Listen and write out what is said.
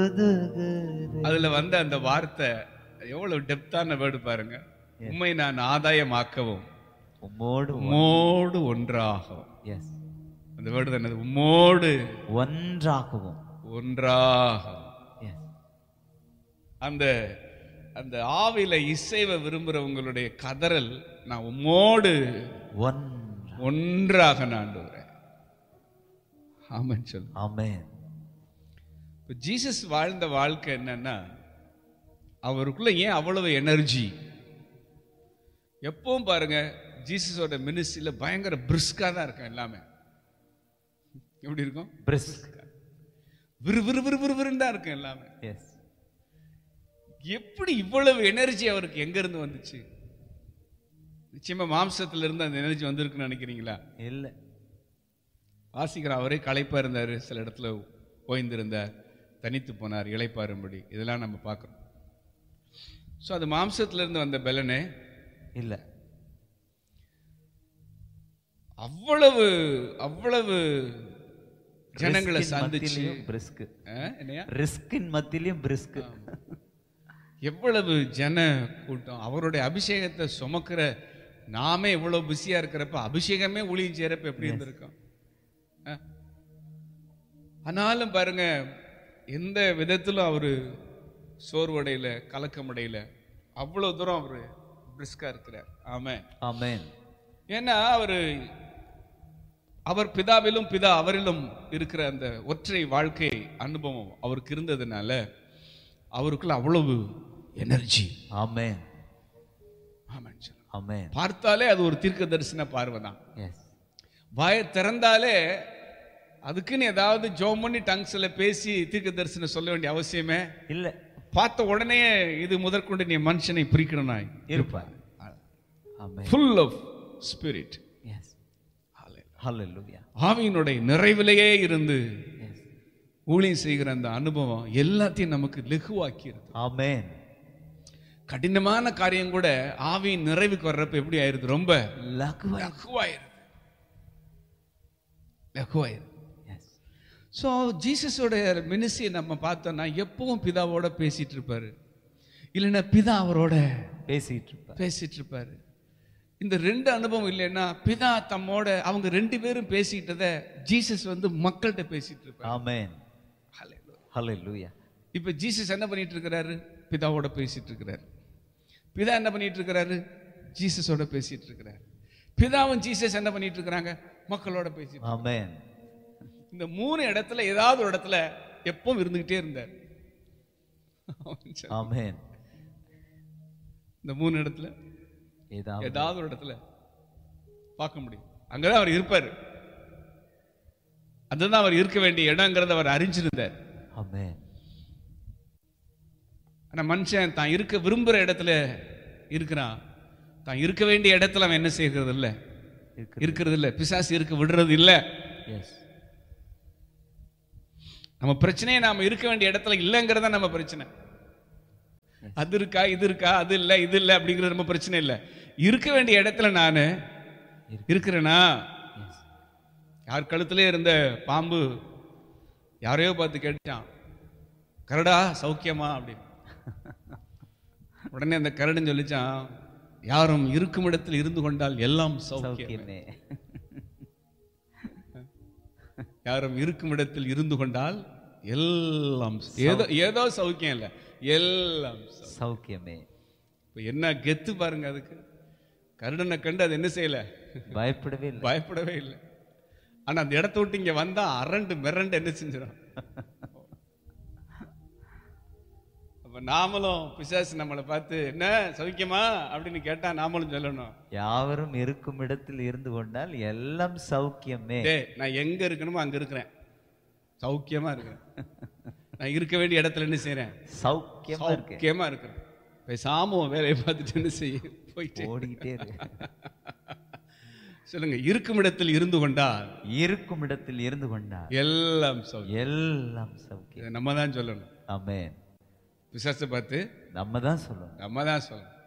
அதுல வந்த அந்த வார்த்தை எவ்வளவு டெப்தான வேர்டு பாருங்க உண்மை நான் ஆதாயமாக்கவும் உம்மோடு உம்மோடு ஒன்றாகவும் எஸ் அந்த வேர்டு என்னது உம்மோடு ஒன்றாகவும் ஒன்றாகவும் எஸ் அந்த அந்த ஆவில இசைவை விரும்புறவங்களுடைய கதறல் நான் உம்மோடு ஒன்றா ஒன்றாக நான் வரேன் ஆமான்னு சொல்லு ஆமென் இப்போ ஜீசஸ் வாழ்ந்த வாழ்க்கை என்னன்னா அவருக்குள்ள ஏன் அவ்வளவு எனர்ஜி எப்பவும் பாருங்க ஜீசஸோட மினிஸ்ட்ரியில பயங்கர பிரிஸ்கா தான் இருக்கும் எல்லாமே எப்படி இருக்கும் பிரிஸ்க் விறு விறு விறு விறுவிறுன்னு தான் இருக்கும் எல்லாமே எஸ் எப்படி இவ்வளவு எனர்ஜி அவருக்கு எங்க இருந்து வந்துச்சு நிச்சயமா மாம்சத்துல இருந்து அந்த எனர்ஜி வந்திருக்குன்னு நினைக்கிறீங்களா இல்ல வாசிக்கிற அவரே களைப்பா இருந்தாரு சில இடத்துல ஓய்ந்திருந்தார் தனித்து போனார் இளைப்பாரும்படி இதெல்லாம் நம்ம பார்க்குறோம் ஸோ அது மாம்சத்துல இருந்து வந்த பலனே இல்ல அவ்வளவு அவ்வளவு ஜனங்களை சந்திச்சு பிரிஸ்க் ஆ, என்னையா ரிஸ்கின் மத்தியிலும் பிரிஸ்க் எவ்வளவு ஜன கூட்டம் அவருடைய அபிஷேகத்தை சுமக்கிற நாமே இவ்வளவு பிஸியா இருக்கிறப்ப அபிஷேகமே ஊழியம் செய்யறப்ப எப்படி இருந்திருக்கும் ஆ? ஆனாலும் பாருங்க எந்த விதத்திலும் அவரு சோர்வடையில கலக்கமடையில அவ்வளவு தூரம் அவரு பிரிஸ்கா இருக்கிறார் ஆமே ஆமென் ஏன்னா அவரு அவர் பிதாவிலும் பிதா அவரிலும் இருக்கிற அந்த ஒற்றை வாழ்க்கை அனுபவம் அவருக்கு இருந்ததுனால அவருக்குள்ள அவ்வளவு எனர்ஜி ஆமென் ஆமாம் சார் ஆமென் பார்த்தாலே அது ஒரு தீர்க்க தரிசன பார்வை தான் எஸ் வாயை திறந்தாலே அதுக்குன்னு ஏதாவது ஜோம் பண்ணி டங்ஸ்ல பேசி தீர்க்க தரிசனம் சொல்ல வேண்டிய அவசியமே இல்ல பார்த்த உடனே இது முதற்கொண்டு நீ மனுஷனை பிரிக்கணும்னாய் இருப்பார் amen full of spirit yes hallelujah ஆவியினுடைய நிறைவிலேயே இருந்து எஸ் ஊழியம் செய்கிற அந்த அனுபவம் எல்லாத்தையும் நமக்கு லெகுவாக்கிறது ஆமென் கடினமான காரியம் கூட ஆவியின் நிறைவுக்கு வர்றப்ப எப்படி ஆயிருது ரொம்ப லகுவா லகுவாயிருது லகுவாயிருது எஸ் ஸோ ஜீசஸோட மினிஸ்ட்ரியை நம்ம பார்த்தோம்னா எப்பவும் பிதாவோட பேசிட்டு இருப்பாரு இல்லைன்னா பிதா அவரோட பேசிட்டு இருப்பார் பேசிட்டு இருப்பாரு இந்த ரெண்டு அனுபவம் இல்லைன்னா பிதா தம்மோட அவங்க ரெண்டு பேரும் பேசிக்கிட்டத ஜீசஸ் வந்து மக்கள்கிட்ட பேசிட்டு இருப்பாரு ஆமென் Hallelujah. ஹalleluya இப்ப ஜீசஸ் என்ன பண்ணிட்டு இருக்கிறாரு பிதாவோட பேசிட்டு இருக்கிறாரு பிதா என்ன பண்ணிட்டு இருக்கிறாரு ஜீசஸோட பேசிட்டு இருக்கிறாரு பிதாவும் ஜீசஸ் என்ன பண்ணிட்டு இருக்கிறாங்க மக்களோட பேசிட்டு ஆமென் இந்த மூணு இடத்துல ஏதாவது ஒரு இடத்துல எப்பவும் இருந்துகிட்டே இருந்தார் ஆமென் இந்த மூணு இடத்துல ஏதாவது ஏதாவது ஒரு இடத்துல பார்க்க முடியும் அங்கதான் அவர் இருப்பாரு அதுதான் அவர் இருக்க வேண்டிய இடங்கிறத அவர் அறிஞ்சிருந்தார் ஆமென் ஆனா மனுஷன் தான் இருக்க விரும்புற இடத்துல இருக்கிறான் தான் இருக்க வேண்டிய இடத்துல அவன் என்ன செய்கிறது இல்ல இருக்கு இருக்கிறது இல்ல பிசாசு இருக்க விடுறது இல்ல எஸ் நம்ம பிரச்சனையே நாம இருக்க வேண்டிய இடத்துல இல்லைங்கிறத நம்ம பிரச்சனை அது இருக்கா இது இருக்கா அது இல்ல இது இல்ல அப்படிங்கிறது நம்ம பிரச்சனை இல்ல இருக்க வேண்டிய இடத்துல நானு இருக்கிறேனா எஸ் யார் கழுத்திலே இருந்த பாம்பு யாரையோ பார்த்து கேட்டான் கரடா சௌக்கியமா அப்படின்னு உடனே அந்த கரடுன்னு சொல்லிச்சான் யாரும் இருக்கும் இடத்தில் இருந்து கொண்டால் எல்லாம் சௌக்கியம் சௌக்கியமே யாரும் இருக்கும் இடத்தில் இருந்து கொண்டால் எல்லாம் ஏதோ ஏதோ சௌக்கியம் இல்லை எல்லாம் சௌ- சௌக்கியமே இப்ப என்ன கெத்து பாருங்க அதுக்கு கருடனை கண்டு அது என்ன செய்யல பயப்படவே இல்லை பயப்படவே இல்லை ஆனா அந்த இடத்த விட்டு இங்க வந்தா அரண்டு மிரண்டு என்ன செஞ்சிடும் அப்ப நாமளும் பிசாசு நம்மளை பார்த்து என்ன சௌக்கியமா அப்படின்னு கேட்டா நாமளும் சொல்லணும் யாவரும் இருக்கும் இடத்தில் இருந்து கொண்டால் எல்லாம் சௌக்கியமே டேய் நான் எங்க இருக்கணுமோ அங்க இருக்கிறேன் சௌக்கியமா இருக்கிறேன் நான் இருக்க வேண்டிய இடத்துல என்ன செய்றேன் சௌக்கியமா இருக்கு சௌக்கியமா இருக்கிறேன் பேசாம உன் வேலையை பார்த்துட்டு என்ன செய்ய போயிட்டு ஓடிக்கிட்டே இருக்கு சொல்லுங்க இருக்கும் இடத்தில் இருந்து கொண்டால் இருக்கும் இடத்தில் இருந்து கொண்டால் எல்லாம் சௌக்கியம் எல்லாம் சௌக்கியம் இதை நம்ம தான் சொல்லணும் ஆமென் பிசாசை பார்த்து நம்ம தான் சொல்லணும் நம்ம தான் சொல்லணும்